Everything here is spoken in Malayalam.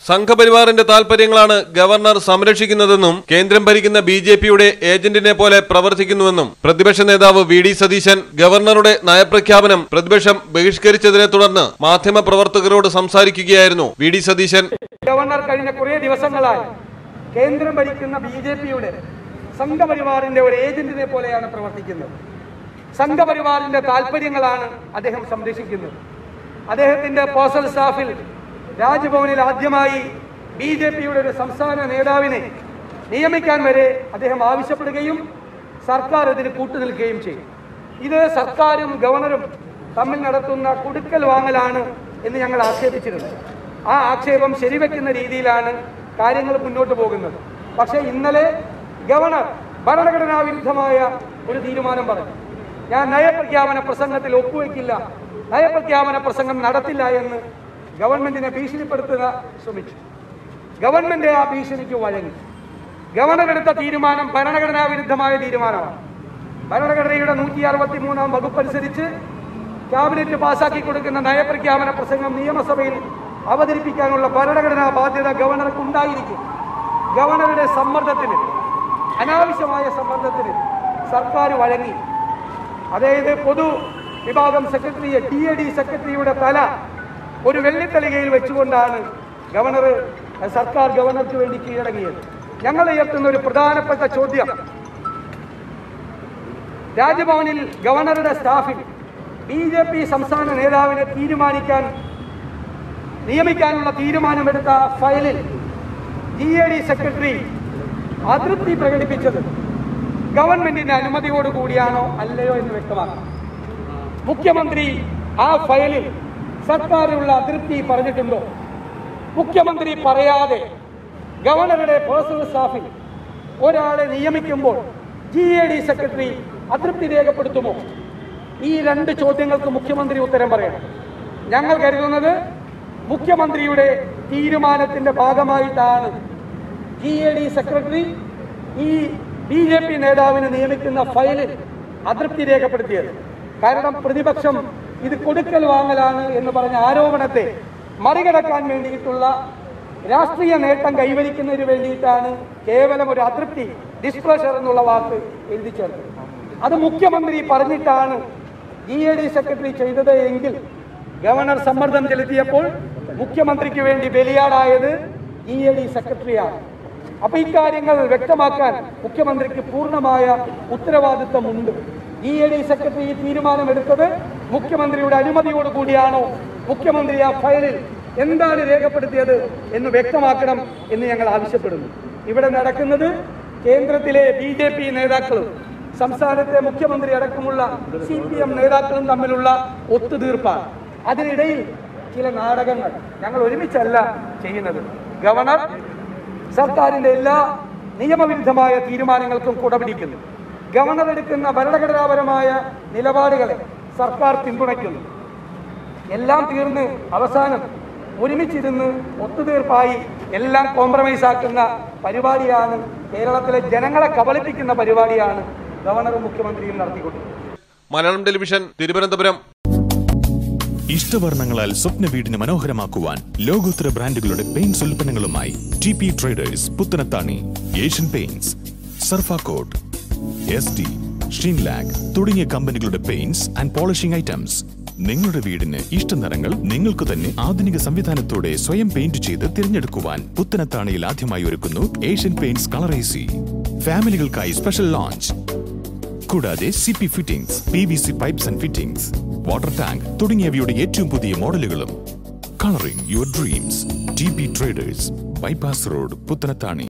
സംഘപരിവാറിന്റെ താൽപര്യങ്ങളാണ് ഗവർണർ സംരക്ഷിക്കുന്നതെന്നും കേന്ദ്രം ഭരിക്കുന്ന ബി ജെ പിയുടെ ഏജന്റിനെ പോലെ പ്രവർത്തിക്കുന്നുവെന്നും പ്രതിപക്ഷ നേതാവ് വി ഡി സതീശൻ ഗവർണറുടെ നയപ്രഖ്യാപനം പ്രതിപക്ഷം ബഹിഷ്കരിച്ചതിനെ തുടർന്ന് മാധ്യമപ്രവർത്തകരോട് സംസാരിക്കുകയായിരുന്നു വി ഡി സതീശൻ ഗവർണർ കഴിഞ്ഞ കുറേ ദിവസങ്ങളായി കേന്ദ്രം ഭരിക്കുന്ന ബി ജെ പിയുടെ സംഘപരിവാറിന്റെ ഒരു ഏജന്റിനെ പോലെയാണ് പ്രവർത്തിക്കുന്നത് സംഘപരിവാറിന്റെ താല്പര്യങ്ങളാണ് അദ്ദേഹം സംരക്ഷിക്കുന്നത് അദ്ദേഹത്തിന്റെ പേഴ്സണൽ സ്റ്റാഫിൽ രാജ്ഭവനിൽ ആദ്യമായി ബി ജെ പിയുടെ ഒരു സംസ്ഥാന നേതാവിനെ നിയമിക്കാൻ വരെ അദ്ദേഹം ആവശ്യപ്പെടുകയും സർക്കാർ ഇതിന് കൂട്ടുനിൽക്കുകയും ചെയ്യും ഇത് സർക്കാരും ഗവർണറും തമ്മിൽ നടത്തുന്ന കുടുക്കൽ വാങ്ങലാണ് എന്ന് ഞങ്ങൾ ആക്ഷേപിച്ചിരുന്നു ആ ആക്ഷേപം ശരിവെക്കുന്ന രീതിയിലാണ് കാര്യങ്ങൾ മുന്നോട്ട് പോകുന്നത് പക്ഷേ ഇന്നലെ ഗവർണർ ഭരണഘടനാ വിരുദ്ധമായ ഒരു തീരുമാനം പറഞ്ഞു ഞാൻ നയപ്രഖ്യാപന പ്രസംഗത്തിൽ ഒപ്പുവെക്കില്ല നയപ്രഖ്യാപന പ്രസംഗം നടത്തില്ല എന്ന് ഗവൺമെന്റിനെ ഭീഷണിപ്പെടുത്തുക ശ്രമിച്ചു ഗവൺമെന്റ് ആ ഭീഷണിക്ക് വഴങ്ങി ഗവർണർ എടുത്ത തീരുമാനം ഭരണഘടനാ വിരുദ്ധമായ തീരുമാനമാണ് ഭരണഘടനയുടെ നൂറ്റി അറുപത്തി മൂന്നാം വകുപ്പ് അനുസരിച്ച് ക്യാബിനറ്റ് പാസാക്കി കൊടുക്കുന്ന നയപ്രഖ്യാപന പ്രസംഗം നിയമസഭയിൽ അവതരിപ്പിക്കാനുള്ള ഭരണഘടനാ ബാധ്യത ഗവർണർക്ക് ഉണ്ടായിരിക്കും ഗവർണറുടെ സമ്മർദ്ദത്തിന് അനാവശ്യമായ സമ്മർദ്ദത്തിന് സർക്കാർ വഴങ്ങി അതായത് പൊതു വിഭാഗം സെക്രട്ടറിയെ ടി എ ഡി സെക്രട്ടറിയുടെ തല ഒരു വെള്ളിത്തലികയിൽ വെച്ചുകൊണ്ടാണ് ഗവർണർ സർക്കാർ ഗവർണർക്ക് വേണ്ടി കീഴടങ്ങിയത് ഞങ്ങൾ ഉയർത്തുന്ന ഒരു പ്രധാനപ്പെട്ട ചോദ്യം രാജ്ഭവനിൽ ഗവർണറുടെ സ്റ്റാഫിൽ ബി ജെ പി സംസ്ഥാന നേതാവിനെ തീരുമാനിക്കാൻ നിയമിക്കാനുള്ള തീരുമാനമെടുത്ത ഫയലിൽ ജി എ ഡി സെക്രട്ടറി അതൃപ്തി പ്രകടിപ്പിച്ചത് ഗവൺമെന്റിന്റെ അനുമതിയോട് കൂടിയാണോ അല്ലയോ എന്ന് വ്യക്തമാക്കണം മുഖ്യമന്ത്രി ആ ഫയലിൽ സർക്കാരിനുള്ള അതൃപ്തി പറഞ്ഞിട്ടുണ്ടോ മുഖ്യമന്ത്രി പറയാതെ ഗവർണറുടെ പേഴ്സണൽ സ്റ്റാഫിൽ ഒരാളെ നിയമിക്കുമ്പോൾ ജി എ ഡി സെക്രട്ടറി അതൃപ്തി രേഖപ്പെടുത്തുമോ ഈ രണ്ട് ചോദ്യങ്ങൾക്ക് മുഖ്യമന്ത്രി ഉത്തരം പറയണം ഞങ്ങൾ കരുതുന്നത് മുഖ്യമന്ത്രിയുടെ തീരുമാനത്തിന്റെ ഭാഗമായിട്ടാണ് ജി എ ഡി സെക്രട്ടറി ഈ ബി ജെ പി നേതാവിനെ നിയമിക്കുന്ന ഫയലിൽ അതൃപ്തി രേഖപ്പെടുത്തിയത് കാരണം പ്രതിപക്ഷം ഇത് കൊടുക്കൽ വാങ്ങലാണ് എന്ന് പറഞ്ഞ ആരോപണത്തെ മറികടക്കാൻ വേണ്ടിയിട്ടുള്ള രാഷ്ട്രീയ നേട്ടം കൈവരിക്കുന്നതിന് വേണ്ടിയിട്ടാണ് കേവലം ഒരു അതൃപ്തി ഡിസ്പ്ലഷർ എന്നുള്ള വാക്ക് എഴുതി ചേർത്തത് അത് മുഖ്യമന്ത്രി പറഞ്ഞിട്ടാണ് ജി എ ഡി സെക്രട്ടറി ചെയ്തത് എങ്കിൽ ഗവർണർ സമ്മർദ്ദം ചെലുത്തിയപ്പോൾ മുഖ്യമന്ത്രിക്ക് വേണ്ടി ബലിയാടായത് ജി എ ഡി സെക്രട്ടറിയാണ് അപ്പൊ ഇക്കാര്യങ്ങൾ വ്യക്തമാക്കാൻ മുഖ്യമന്ത്രിക്ക് പൂർണ്ണമായ ഉത്തരവാദിത്തമുണ്ട് ജി എ ഡി സെക്രട്ടറി ഈ തീരുമാനമെടുത്തത് മുഖ്യമന്ത്രിയുടെ അനുമതിയോട് കൂടിയാണോ മുഖ്യമന്ത്രി ആ ഫയലിൽ എന്താണ് രേഖപ്പെടുത്തിയത് എന്ന് വ്യക്തമാക്കണം എന്ന് ഞങ്ങൾ ആവശ്യപ്പെടുന്നു ഇവിടെ നടക്കുന്നത് കേന്ദ്രത്തിലെ ബി ജെ പി നേതാക്കളും സംസ്ഥാനത്തെ മുഖ്യമന്ത്രി അടക്കമുള്ള സി പി എം നേതാക്കളും തമ്മിലുള്ള ഒത്തുതീർപ്പാണ് അതിനിടയിൽ ചില നാടകങ്ങൾ ഞങ്ങൾ ഒരുമിച്ചല്ല ചെയ്യുന്നത് ഗവർണർ സർക്കാരിന്റെ എല്ലാ നിയമവിരുദ്ധമായ തീരുമാനങ്ങൾക്കും കുടപിടിക്കുന്നു ഗവർണർ എടുക്കുന്ന ഭരണഘടനാപരമായ നിലപാടുകളെ സർക്കാർ പിന്തുണയ്ക്കുന്നു എല്ലാം തീർന്ന് അവസാനം ഒരുമിച്ചിരുന്ന് ഒത്തുതീർപ്പായി എല്ലാം കോംപ്രമൈസ് ആക്കുന്ന പരിപാടിയാണ് കേരളത്തിലെ ജനങ്ങളെ കബളിപ്പിക്കുന്ന പരിപാടിയാണ് ഗവർണറും മുഖ്യമന്ത്രിയും നടത്തിക്കൊണ്ടിരിക്കുന്നത് മലയാളം ടെലിവിഷൻ തിരുവനന്തപുരം ഇഷ്ടവർണ്ണങ്ങളാൽ സ്വപ്ന വീടിന് മനോഹരമാക്കുവാൻ ലോകോത്തര ബ്രാൻഡുകളുടെ പെയിന്റ്സ് ഉൽപ്പന്നങ്ങളുമായി T P traders Puthanathani Asian paints Surfacoat S D Sheenlac തുടങ്ങിയ കമ്പനികളുടെ പെയിന്റ്സ് ആൻഡ് പോളിഷിംഗ് ഐറ്റംസ് നിങ്ങളുടെ വീടിന് ഇഷ്ട നിറങ്ങൾ നിങ്ങൾക്ക് തന്നെ ആധുനിക സംവിധാനത്തോടെ സ്വയം പെയിന്റ് ചെയ്ത് തിരഞ്ഞെടുക്കുവാൻ പുത്തനത്താണിയിൽ ആദ്യമായി ഒരുക്കുന്നു ഏഷ്യൻ പെയിന്റ്സ് കളറേസി ഫാമിലികൾക്കായി സ്പെഷ്യൽ ലോഞ്ച് കൂടാതെ C P fittings P V C pipes and fittings water tank തുടങ്ങിയവയുടെ ഏറ്റവും പുതിയ മോഡലുകളും colouring your dreams T B traders bypass road Puthanathani